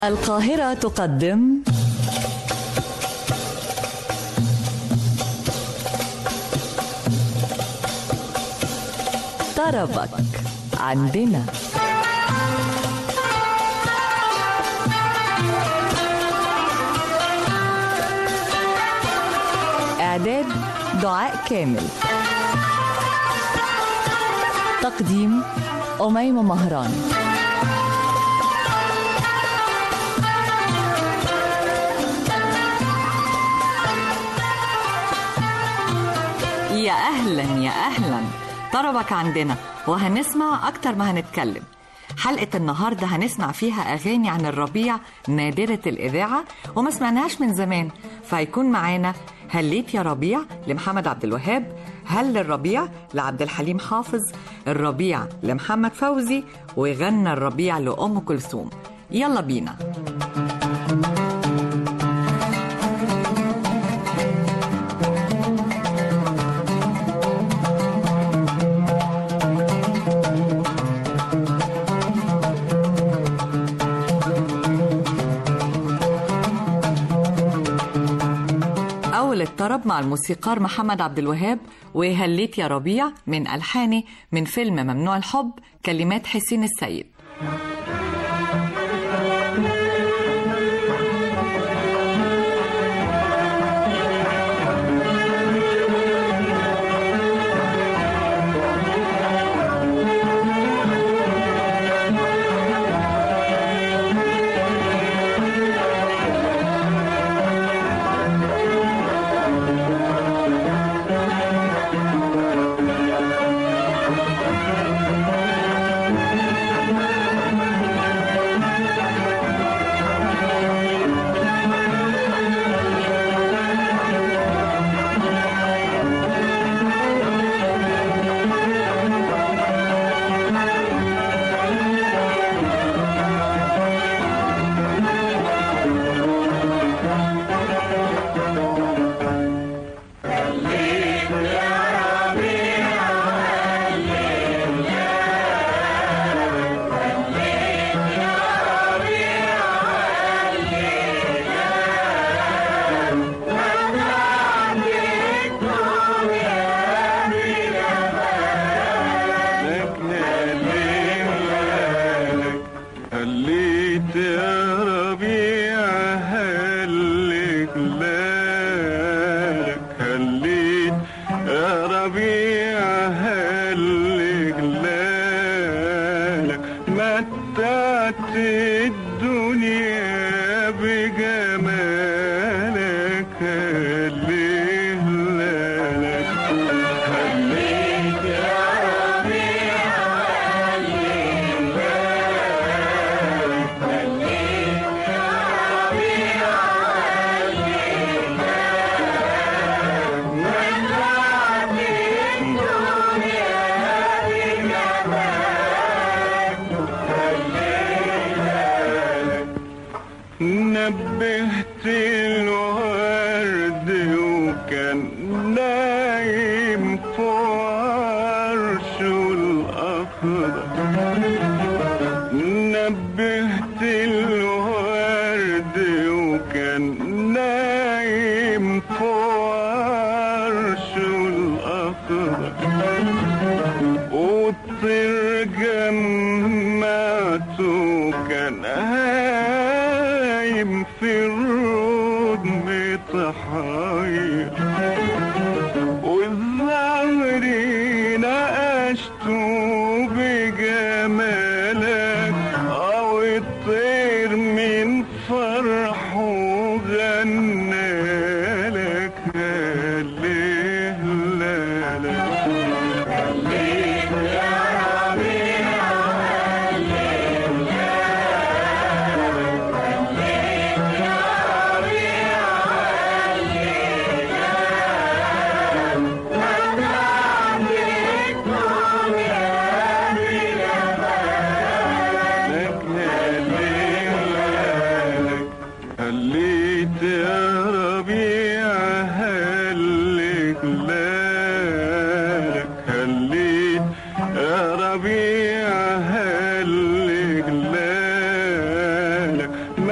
القاهرة تقدم طربك عندنا إعداد دعاء كامل تقديم أميمة مهران يا أهلا يا أهلا طربك عندنا وهنسمع أكتر ما هنتكلم حلقة النهاردة هنسمع فيها أغاني عن الربيع نادرة الإذاعة وما سمعناهاش من زمان فهيكون معانا هليت يا ربيع لمحمد عبد الوهاب هل الربيع لعبد الحليم حافظ الربيع لمحمد فوزي وغنى الربيع لأم كلثوم يلا بينا أول الطرب مع الموسيقار محمد عبد الوهاب وهليت يا ربيع من ألحاني من فيلم ممنوع الحب كلمات حسين السيد هليت يا ربيع هلك لك هليت يا ربيع هلك لك متعت الدنيا بجمالك هليه لك هليت يا ربيع نبهت الورد وكان نايم فوق عرشه الأخضر نبهت الورد وكان نايم فوق عرشه الأخضر والطير جمعته كان هايم في الرود متحير والظهر نقشته بجمالك أو الطير من فرحه غنالك ليه لا لا لك لك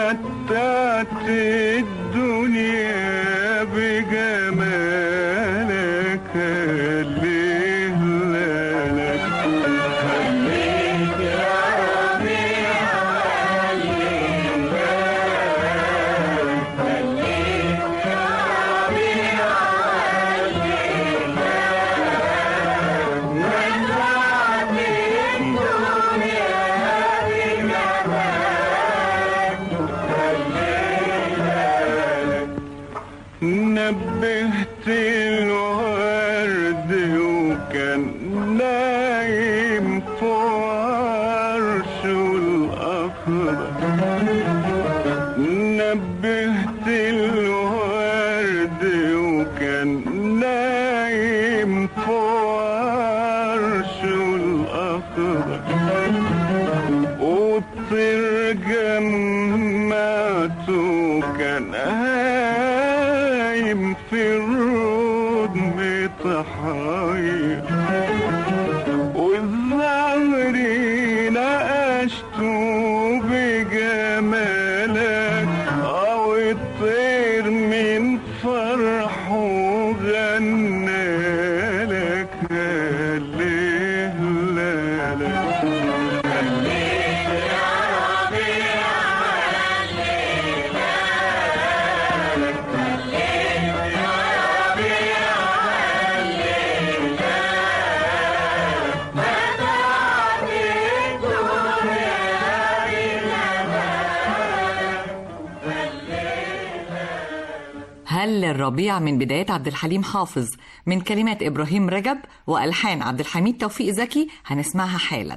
متعت الدنيا بجمالك ليه لك خليك يا ربيع نبهت الورد وكان نايم فوق عرشه الأخضر نبهت الورد وكان نايم فوق عرشه الأخضر والطير جمعته كان هايم في الرود متحير والظهر نقشته بجمالك أو الطير من فرحه غنالك ليه لك هل للربيع من بدايات عبد الحليم حافظ من كلمات إبراهيم رجب وألحان عبد الحميد توفيق زكي هنسمعها حالا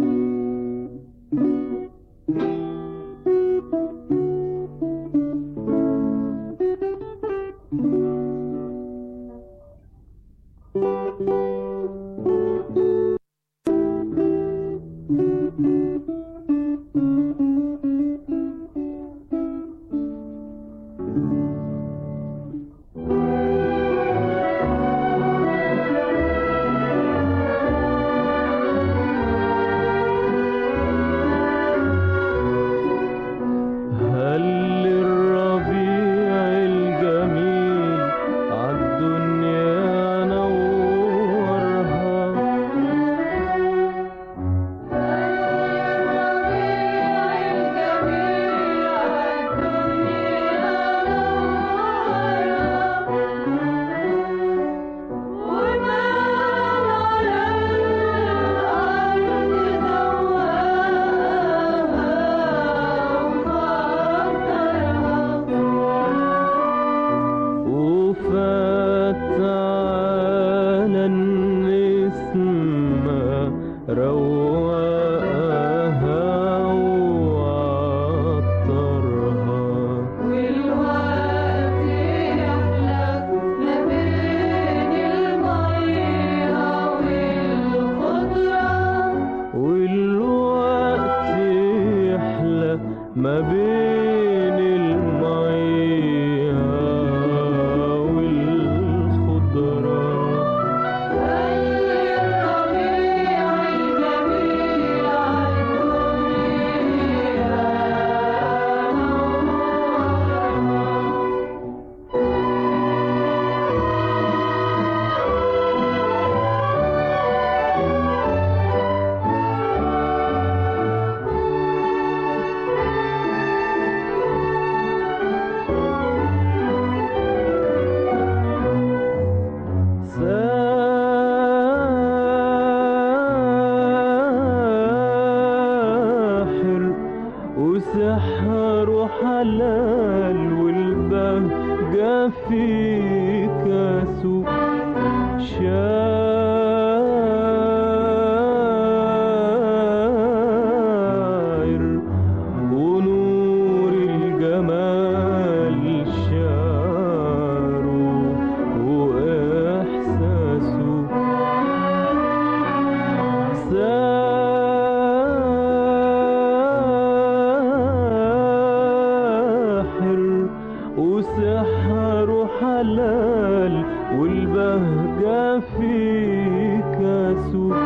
هل للربيع الجميل عالدنيا نورها وفات على النسمة رواها وعطرها والوقت يحلى ما بين المية والخضرة ساحر وسحر حلال والبهجة في كاسه شاعر ونور الجمال شعره وإحساسه ساحر وسحر حلال والبهجة في كاسه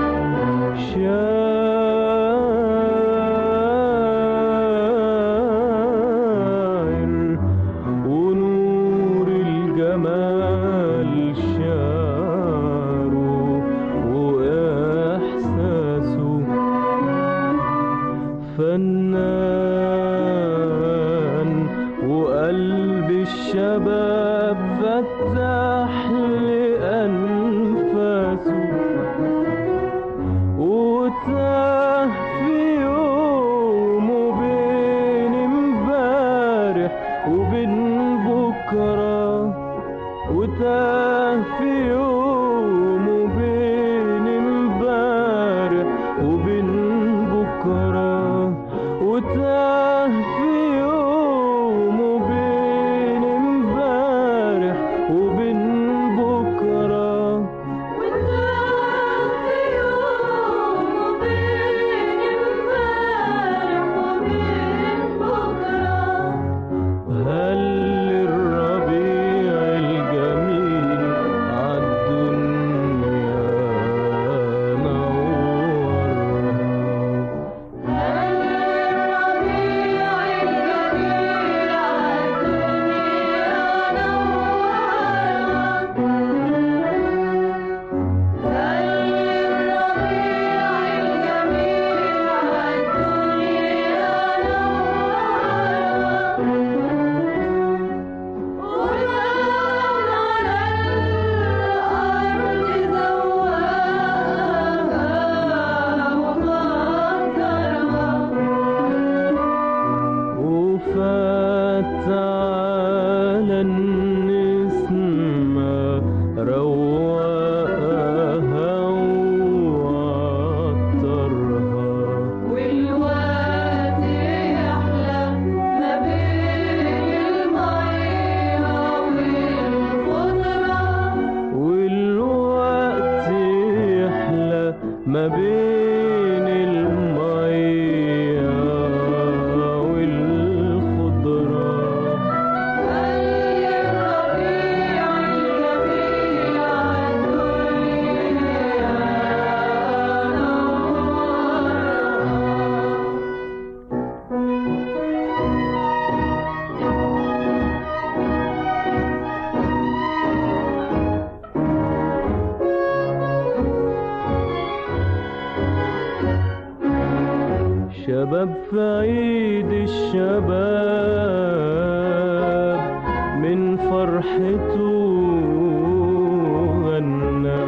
تعالى النسمة رواها وعطرها والوقت يحلى ما بين المية والخضرة والوقت يحلى ما بين المية والخضرة خلي الربيع الجميل عالدنيا نورها شباب في عيد الشباب من فرحته غنى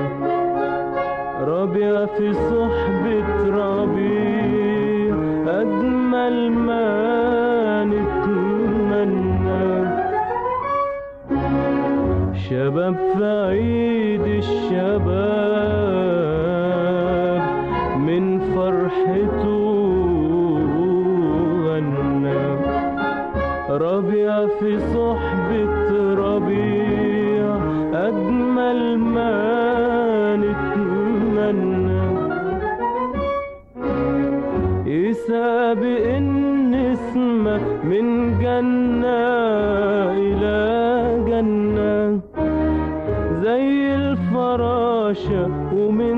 ربيع في صحبة ربيع أجمل ما نتمنى شباب في عيد الشباب من فرحته غنى ربيع في صحبة ربيع أجمل ما نتمنى يسابق النسمة من جنة إلى جنة زي الفراشة ومن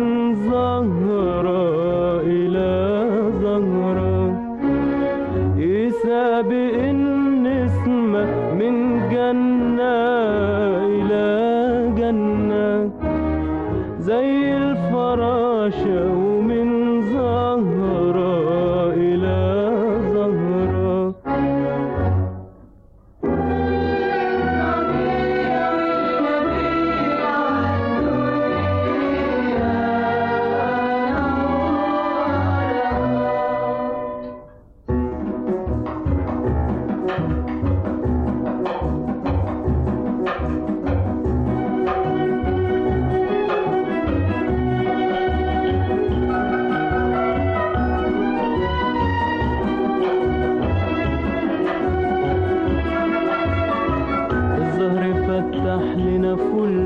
زهرة إلى زهرة يسابق النسمة من جنة إلى جنة زي الفراشة ومن زهرة إلى زهرة الزهر فتح لنا فل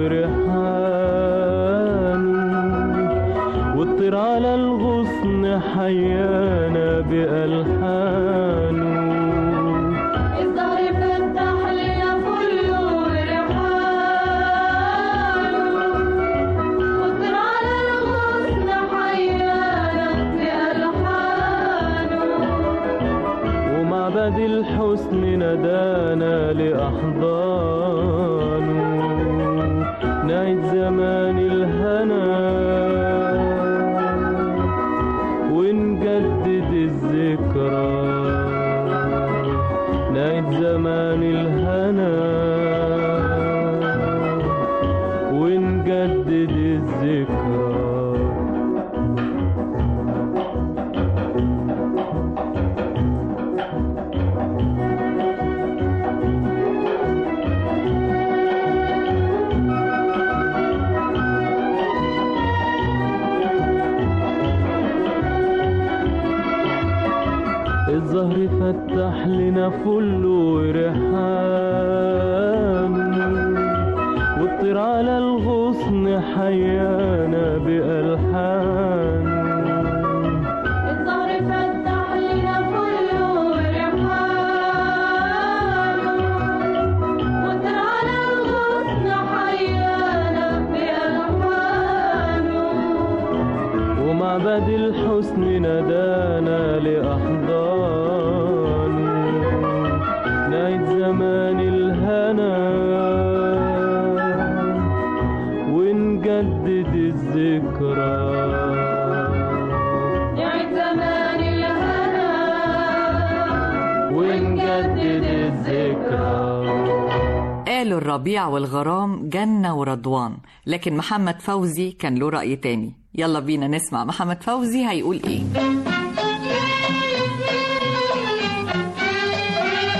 وريحان والطير على الغصن حيانا بألحانه الظهر فتح لنا فل وريحانه وطر على الغصن حيانا بألحانه ومعبد الحسن ندانا لأحضانه نعيد زمان الهنا ونجدد الذكرى نعيد زمان الهنا ونجدد الذكرى الزهر فتح لنا فل وريحان والطير على الغصن حيانا بألحان الظهر فتح لنا فل وريحانه وطر على الغصن حيانا بألحانه ومعبد الحسن ندانا لأحضان نعيد زمان الهنا ونجدد الذكرى نعيد زمان الهنا ونجدد الذكرى قالوا الربيع والغرام جنة ورضوان لكن محمد فوزي كان له رأي تاني يلا بينا نسمع محمد فوزي هيقول ايه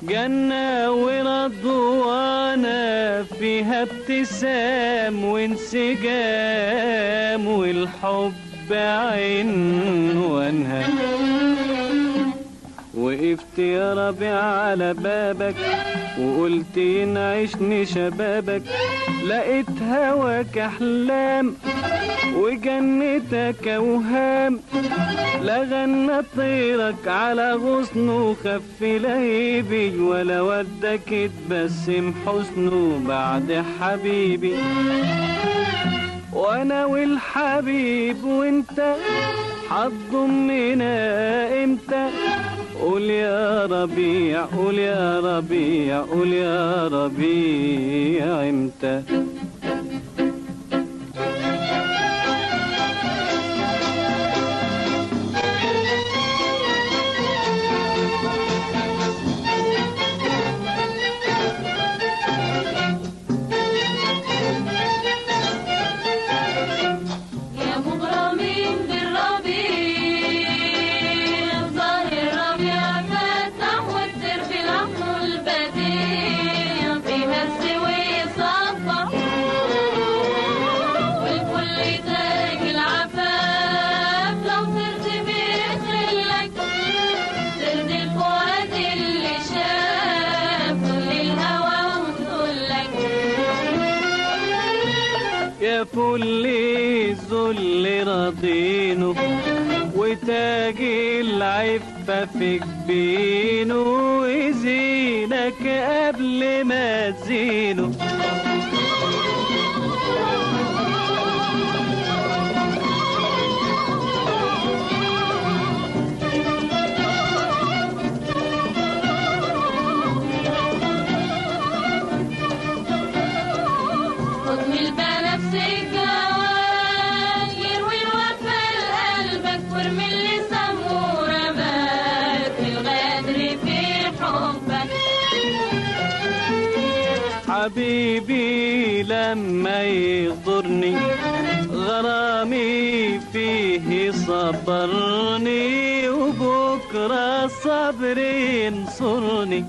جنة ورضوانة فيها ابتسام وانسجام والحب عنوانها وقفت يا ربيع على بابك وقلت ينعشني شبابك لقيت هواك احلام وجنتك اوهام لا غنى طيرك على غصنه وخف لهيبي ولا ودك اتبسم حسنه بعد حبيبي وانا والحبيب وانت هتضمنا امتى قول يا ربيع قول يا ربيع قول يا ربيع امتى يا مغرمين بالربيع ظهر الربيع فتح والسر في لحظه البديع فيها السوي صفح والكل تاج العفاف لو صرت بيخلك سرد الفؤاد اللي شاف كل الهوى وكلك يا فل الذل راضينه وتاج العفة في جبينه وزينك قبل ما تزينه حكم البنفسج جواك يروي الوفا لقلبك وارمي اللي سموه رماك الغدر في حبك حبيبي لما يغدرني غرامي فيه صبرني وبكرة صبري ينصرني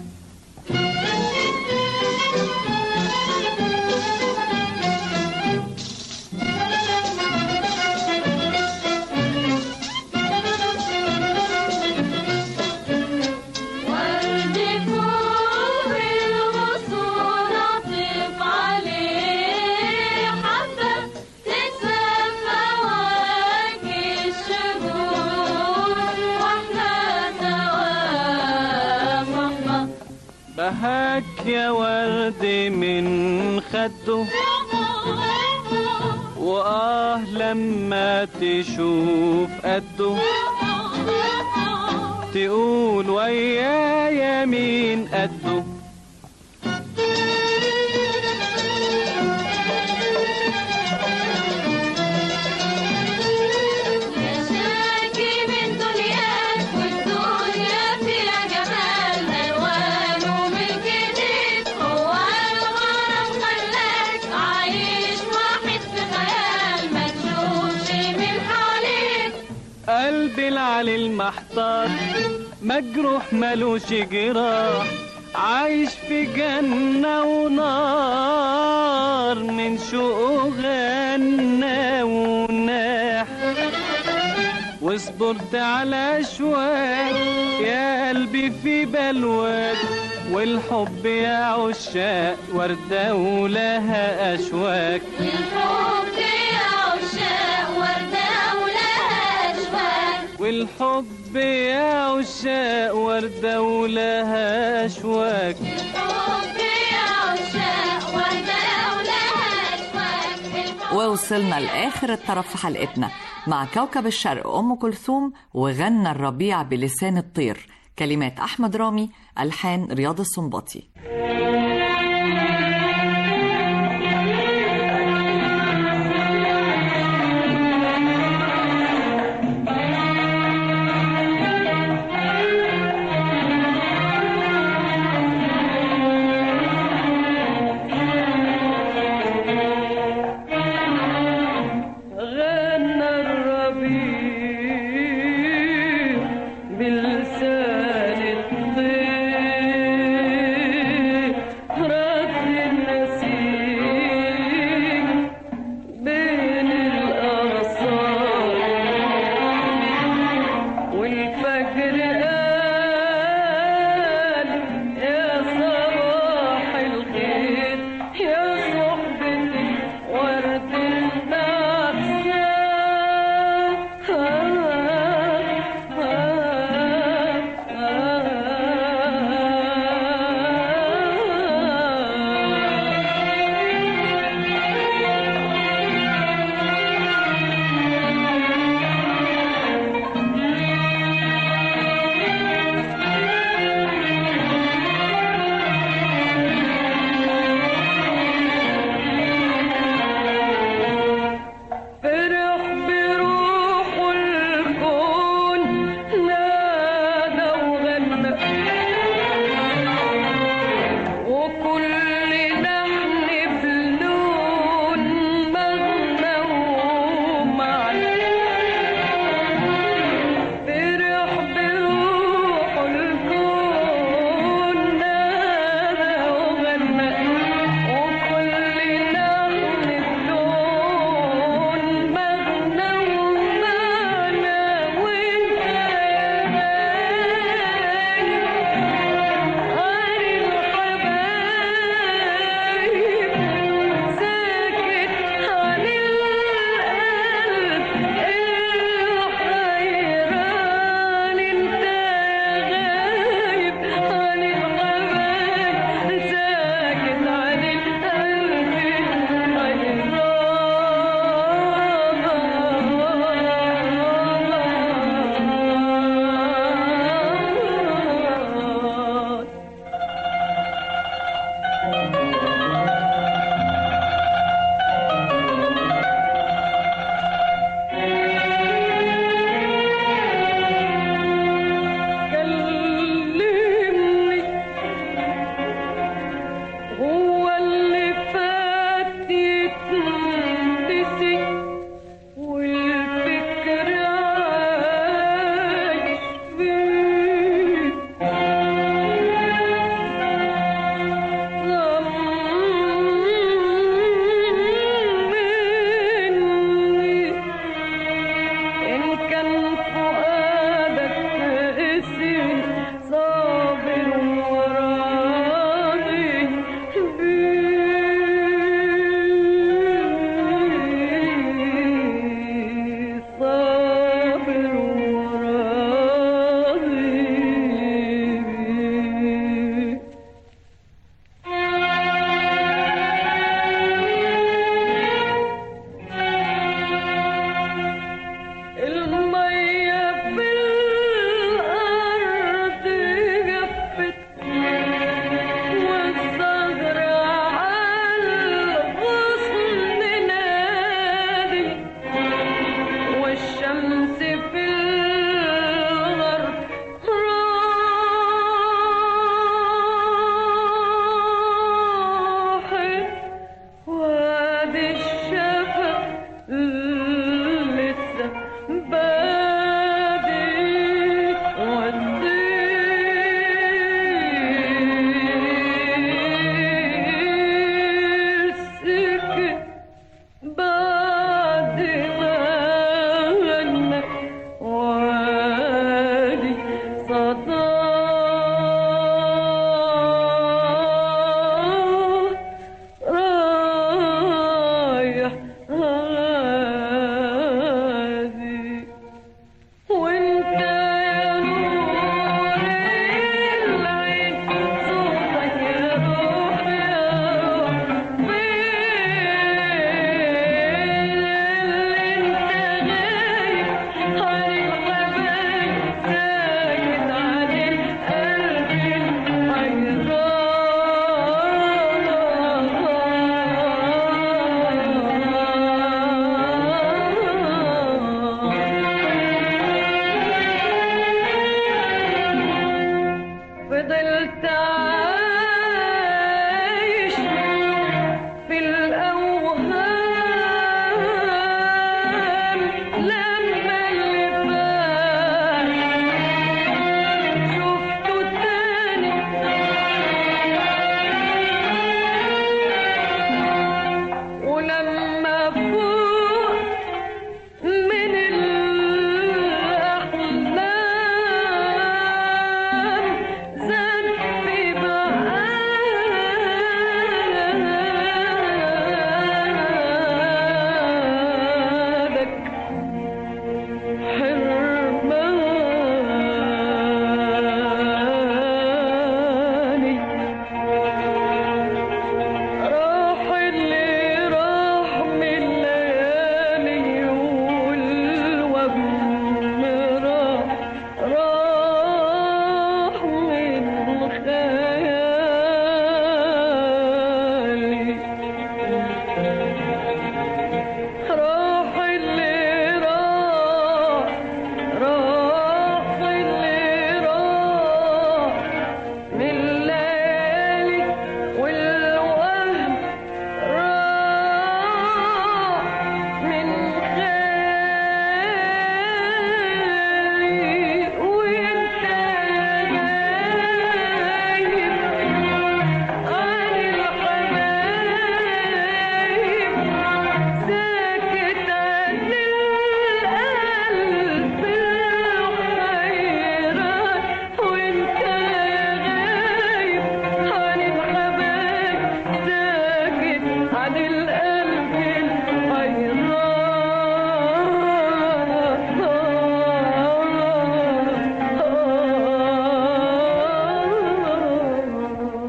ورد فوق الغصون عطف عليه حبة تكسب فواكه الشجون واحنا سوا صحبة بهاك يا ورد من خده وآه لما تشوف قده تقول ويا يمين قده يا شاكي من دنياك والدنيا فيها جمال ألوان ومن جديد هو الغرام خلاك عايش واحد في خيال ما تشوفش من حواليك قلبي العلي المحتار مجروح ملوش جراح عايش في جنة ونار من شوق غنى وناح واصبرت على اشواق يا قلبي في بلواك والحب يا عشاق وردة ولها أشواك الحب يا عشاق وردة ولها أشواق والحب يا عشاق وردة ولها أشواك الحب يا عشاق وردة ولها أشواق الحب ووصلنا لآخر الطرف في حلقتنا مع كوكب الشرق أم كلثوم وغنى الربيع بلسان الطير كلمات أحمد رامي ألحان رياض السنباطي غنى الربيع بلسان الطير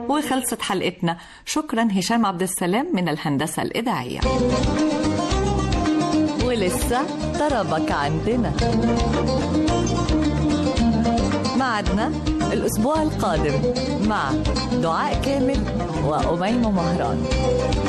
وخلصت حلقتنا شكرا هشام عبد السلام من الهندسة الإذاعية ولسه طربك عندنا معدنا الأسبوع القادم مع دعاء كامل وأميمة مهران